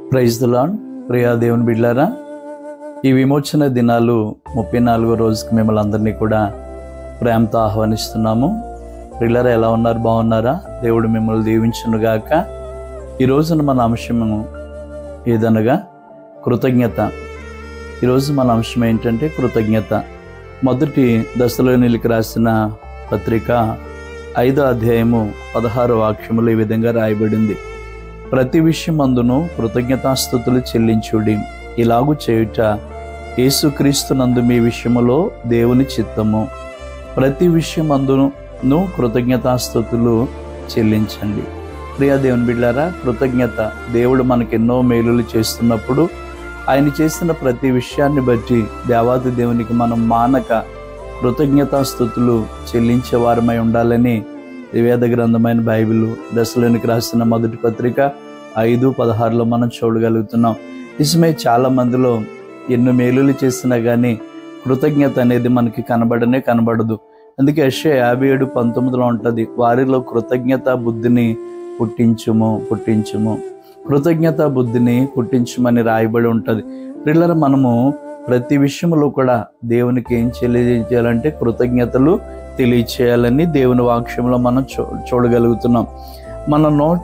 praise దులాన్ Priya దేవుని బిడ్లారా ఈ విమోచన దినాలు ముప్పై నాలుగో రోజుకి మిమ్మల్ని అందరినీ కూడా ప్రేమతో ఆహ్వానిస్తున్నాము పిల్లరా ఎలా ఉన్నారు బాగున్నారా దేవుడు మిమ్మల్ని దీవించునుగాక ఈ రోజున మన అంశము ఏదనగా కృతజ్ఞత ఈరోజు మన అంశం ఏంటంటే కృతజ్ఞత మొదటి దశలోనికి రాసిన పత్రిక ఐదో అధ్యాయము పదహారు వాక్యములు ఈ విధంగా రాయబడింది ప్రతి విషయమందును కృతజ్ఞతాస్థుతులు చెల్లించుడి ఇలాగు చేయుట యేసుక్రీస్తునందు మీ విషయములో దేవుని చిత్తము ప్రతి విషయమందును కృతజ్ఞతాస్థుతులు చెల్లించండి ప్రియా దేవుని బిడ్డారా కృతజ్ఞత దేవుడు మనకు ఎన్నో మేలులు చేస్తున్నప్పుడు ఆయన చేసిన ప్రతి విషయాన్ని బట్టి దేవాది దేవునికి మనం మానక కృతజ్ఞతాస్థుతులు చెల్లించే వారమై ఉండాలని వేద గ్రంథమైన బైబిల్ దశలోనికి రాసిన మొదటి పత్రిక ఐదు పదహారులో మనం చూడగలుగుతున్నాం నిజమే చాలా మందిలో ఎన్నో మేలులు చేసినా కానీ కృతజ్ఞత అనేది మనకి కనబడనే కనబడదు అందుకే యెషయా యాభై ఏడు పంతొమ్మిదిలో ఉంటుంది వారిలో కృతజ్ఞత బుద్ధిని పుట్టించుము పుట్టించుము కృతజ్ఞత బుద్ధిని పుట్టించుమని రాయబడి ఉంటుంది పిల్లల మనము ప్రతి విషయంలో కూడా దేవునికి ఏం తెలియజేయాలంటే కృతజ్ఞతలు తెలియచేయాలని దేవుని వాక్యంలో మనం చూ చూడగలుగుతున్నాం మన నోట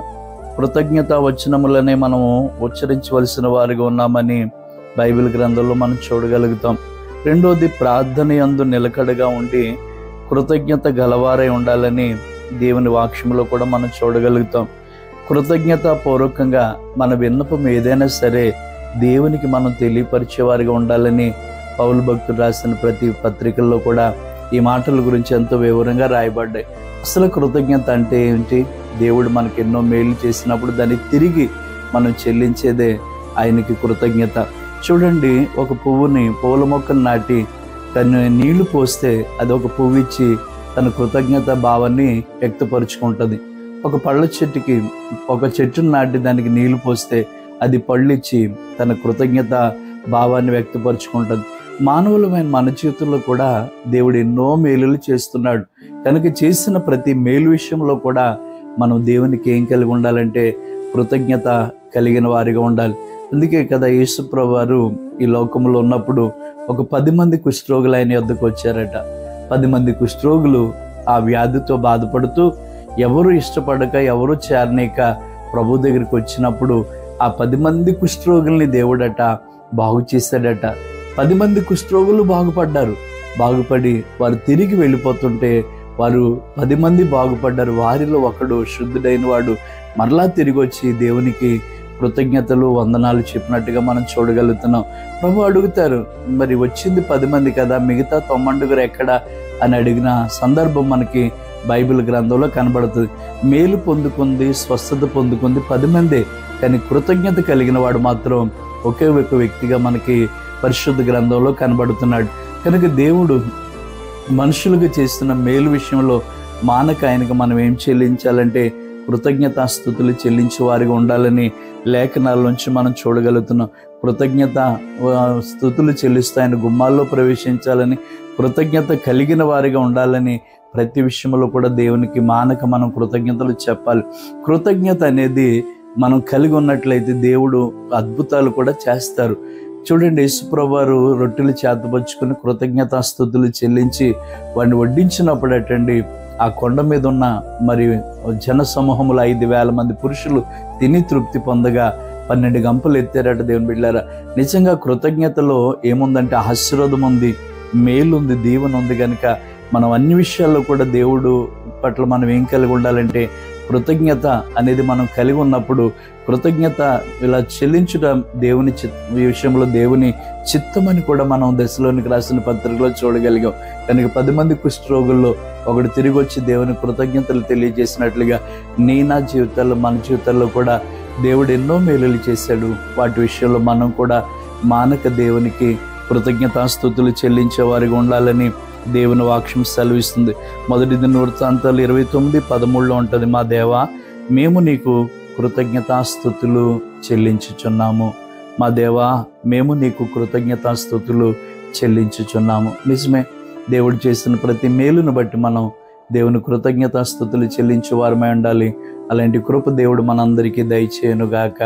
కృతజ్ఞత వచనములనే మనము ఉచ్చరించవలసిన వారిగా ఉన్నామని బైబిల్ గ్రంథంలో మనం చూడగలుగుతాం రెండోది ప్రార్థన యందు నిలకడగా ఉండి కృతజ్ఞత గలవారై ఉండాలని దేవుని వాక్యంలో కూడా మనం చూడగలుగుతాం కృతజ్ఞత పూర్వకంగా మన విన్నపం ఏదైనా సరే దేవునికి మనం తెలియపరిచేవారిగా ఉండాలని పౌలు భక్తుడు రాసిన ప్రతి పత్రికల్లో కూడా ఈ మాటల గురించి ఎంతో వివరంగా రాయబడ్డాయి అసలు కృతజ్ఞత అంటే ఏంటి దేవుడు మనకి ఎన్నో మేలు చేసినప్పుడు దాన్ని తిరిగి మనం చెల్లించేదే ఆయనకి కృతజ్ఞత చూడండి ఒక పువ్వుని పూల మొక్కను నాటి తను నీళ్లు పోస్తే అది ఒక పువ్వు ఇచ్చి తన కృతజ్ఞత భావాన్ని వ్యక్తపరుచుకుంటుంది ఒక పళ్ళ చెట్టుకి ఒక చెట్టును నాటి దానికి నీళ్లు పోస్తే అది పళ్ళిచ్చి తన కృతజ్ఞత భావాన్ని వ్యక్తపరుచుకుంటుంది మానవులమైన మన జీవితంలో కూడా దేవుడు ఎన్నో మేలులు చేస్తున్నాడు కనుక చేసిన ప్రతి మేలు విషయంలో కూడా మనం దేవునికి ఏం కలిగి ఉండాలంటే కృతజ్ఞత కలిగిన వారిగా ఉండాలి అందుకే కదా యేసుప్రభు వారు ఈ లోకంలో ఉన్నప్పుడు ఒక పది మంది కుష్ఠరోగులు ఆయన వద్దకు వచ్చారట పది మంది కుష్ఠరోగులు ఆ వ్యాధితో బాధపడుతూ ఎవరు ఇష్టపడక ఎవరు చేరనీక ప్రభు దగ్గరికి వచ్చినప్పుడు ఆ పది మంది కుష్ఠరోగుల్ని దేవుడట బాగు చేశాడట పది మంది కుష్ఠరోగులు బాగుపడ్డారు బాగుపడి వారు తిరిగి వెళ్ళిపోతుంటే వారు పది మంది బాగుపడ్డారు వారిలో ఒకడు శుద్ధుడైన వాడు మరలా తిరిగి వచ్చి దేవునికి కృతజ్ఞతలు వందనాలు చెప్పినట్టుగా మనం చూడగలుగుతున్నాం ప్రభు అడుగుతారు మరి వచ్చింది పది మంది కదా మిగతా తొమ్మండుగురు ఎక్కడ అని అడిగిన సందర్భం మనకి బైబిల్ గ్రంథంలో కనబడుతుంది మేలు పొందుకుంది స్వస్థత పొందుకుంది పది మందే కానీ కృతజ్ఞత కలిగిన వాడు మాత్రం ఒకే ఒక వ్యక్తిగా మనకి పరిశుద్ధ గ్రంథంలో కనబడుతున్నాడు కనుక దేవుడు మనుషులుగా చేస్తున్న మేలు విషయంలో మానక ఆయనకు మనం ఏం చెల్లించాలంటే కృతజ్ఞతాస్థుతులు చెల్లించే వారిగా ఉండాలని లేఖనాల నుంచి మనం చూడగలుగుతున్నాం కృతజ్ఞత ఆ, స్థుతులు చెల్లిస్తూ ఆయన గుమ్మాల్లో ప్రవేశించాలని కృతజ్ఞత కలిగిన వారిగా ఉండాలని ప్రతి విషయంలో కూడా దేవునికి మానక మనం కృతజ్ఞతలు చెప్పాలి కృతజ్ఞత అనేది మనం కలిగి ఉన్నట్లయితే దేవుడు అద్భుతాలు కూడా చేస్తారు చూడండి యేసుప్రభు వారు రొట్టెలు చేతపరుచుకుని కృతజ్ఞతాస్థుతులు చెల్లించి వాడిని వడ్డించినప్పుడు అటండి ఆ కొండ మీద ఉన్న మరి జన సమూహములు ఐదు వేల మంది పురుషులు తిని తృప్తి పొందగా పన్నెండు గంపలు ఎత్తారట దేవుని బిడ్డారా నిజంగా కృతజ్ఞతలో ఏముందంటే ఆశీర్వాదం ఉంది మేలు ఉంది దీవెన ఉంది కనుక మనం అన్ని విషయాల్లో కూడా దేవుడు పట్ల మనం ఏం కలిగి ఉండాలంటే కృతజ్ఞత అనేది మనం కలిగి ఉన్నప్పుడు కృతజ్ఞత ఇలా చెల్లించడం దేవుని చిత్ ఈ విషయంలో దేవుని చిత్తమని కూడా మనం దశలోనికి రాసిన పత్రికలో చూడగలిగాం కనుక పది మంది కుష్ఠరోగుల్లో ఒకడు తిరిగి వచ్చి దేవుని కృతజ్ఞతలు తెలియజేసినట్లుగా నీ నా జీవితాల్లో మన జీవితాల్లో కూడా దేవుడు ఎన్నో మేలులు చేశాడు వాటి విషయంలో మనం కూడా మానక దేవునికి కృతజ్ఞతాస్థుతులు చెల్లించే వారిగా ఉండాలని దేవుని వాక్యం సెలవిస్తుంది మొదటి దిన వృత్తాంతాలు ఇరవై తొమ్మిది పదమూడులో ఉంటుంది మా దేవా మేము నీకు కృతజ్ఞతాస్థుతులు చెల్లించుచున్నాము మా దేవా మేము నీకు కృతజ్ఞతాస్థుతులు చెల్లించుచున్నాము నిజమే దేవుడు చేసిన ప్రతి మేలును బట్టి మనం దేవుని కృతజ్ఞతాస్థుతులు చెల్లించే వారమై ఉండాలి అలాంటి కృప దేవుడు మనందరికీ దయచేయనుగాక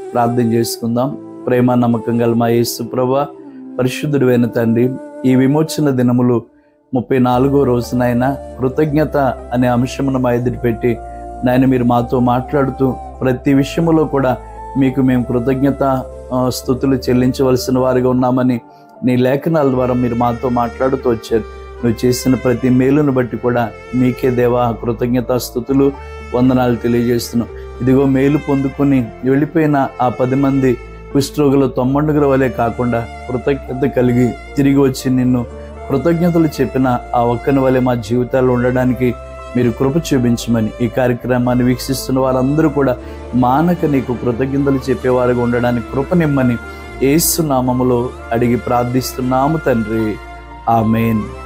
ప్రార్థన చేసుకుందాం ప్రేమ నమ్మకం గల మా యేసు ప్రభా పరిశుద్ధుడైన తండ్రి ఈ విమోచన దినములు ముప్పై నాలుగో రోజునైనా కృతజ్ఞత అనే అంశమును మా ఎదురు పెట్టి నాయన మీరు మాతో మాట్లాడుతూ ప్రతి విషయములో కూడా మీకు మేము కృతజ్ఞత ఆ, స్థుతులు చెల్లించవలసిన వారిగా ఉన్నామని నీ లేఖనాల ద్వారా మీరు మాతో మాట్లాడుతూ వచ్చారు నువ్వు చేసిన ప్రతి మేలును బట్టి కూడా మీకే దేవా కృతజ్ఞత స్థుతులు వందనాలు తెలియజేస్తున్నాం ఇదిగో మేలు పొందుకొని వెళ్ళిపోయిన ఆ పది మంది కుష్ఠరోగుల తొమ్మండుగుల వలె కాకుండా కృతజ్ఞత కలిగి తిరిగి వచ్చి నిన్ను కృతజ్ఞతలు చెప్పిన ఆ ఒక్కని వలె మా జీవితాల్లో ఉండడానికి మీరు కృప చూపించమని ఈ కార్యక్రమాన్ని వీక్షిస్తున్న వారందరూ కూడా మానక నీకు కృతజ్ఞతలు చెప్పేవారుగా ఉండడానికి కృపనిమ్మని ఏసు నామములో అడిగి ప్రార్థిస్తున్నాము తండ్రి ఆమెన్